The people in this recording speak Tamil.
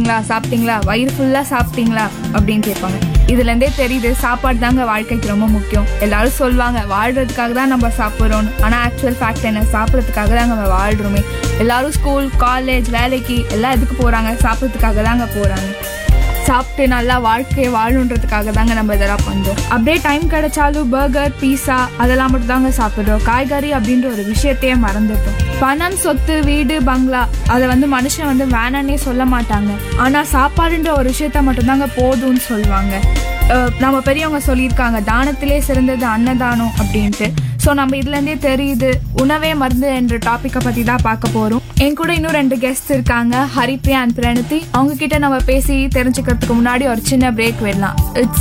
சாப்பிட்டீங்களா சாப்பிட்டீங்களா வயிறு ஃபுல்லா சாப்பிட்டீங்களா அப்படின்னு கேட்பாங்க இதுல இருந்தே தெரியுது சாப்பாடு தாங்க வாழ்க்கைக்கு ரொம்ப முக்கியம் எல்லாரும் சொல்லுவாங்க வாழ்றதுக்காக தான் நம்ம சாப்பிட்றோம் ஆனா ஆக்சுவல் ஃபேக்ட் என்ன சாப்பிட்றதுக்காக தான் நம்ம வாழ்றோமே எல்லாரும் ஸ்கூல் காலேஜ் வேலைக்கு எல்லாம் எதுக்கு போறாங்க சாப்பிட்றதுக்காக தாங்க போறாங்க சாப்பிட்டு நல்லா வாழ்க்கையை வாழணுன்றதுக்காக தாங்க நம்ம இதெல்லாம் பண்றோம் அப்படியே டைம் கிடைச்சாலும் பர்கர் பீஸா அதெல்லாம் மட்டும் தாங்க சாப்பிடுறோம் காய்கறி அப்படின்ற ஒரு விஷயத்தையே மறந்துட்டோம் பணம் சொத்து வீடு பங்களா அதை வந்து மனுஷன் வந்து வேணான்னே சொல்ல மாட்டாங்க ஆனா சாப்பாடுன்ற ஒரு விஷயத்த மட்டும்தாங்க போதும்னு சொல்லுவாங்க அஹ் நம்ம பெரியவங்க சொல்லியிருக்காங்க தானத்திலே சிறந்தது அன்னதானம் அப்படின்ட்டு ஸோ நம்ம இதுலேருந்தே தெரியுது உணவே மருந்து என்ற டாப்பிக்கை பற்றி தான் பார்க்க போகிறோம் என் கூட இன்னும் ரெண்டு கெஸ்ட் இருக்காங்க ஹரிப்ரியா அண்ட் பிரணதி அவங்க கிட்ட நம்ம பேசி தெரிஞ்சுக்கிறதுக்கு முன்னாடி ஒரு சின்ன பிரேக் விடலாம் இட்ஸ்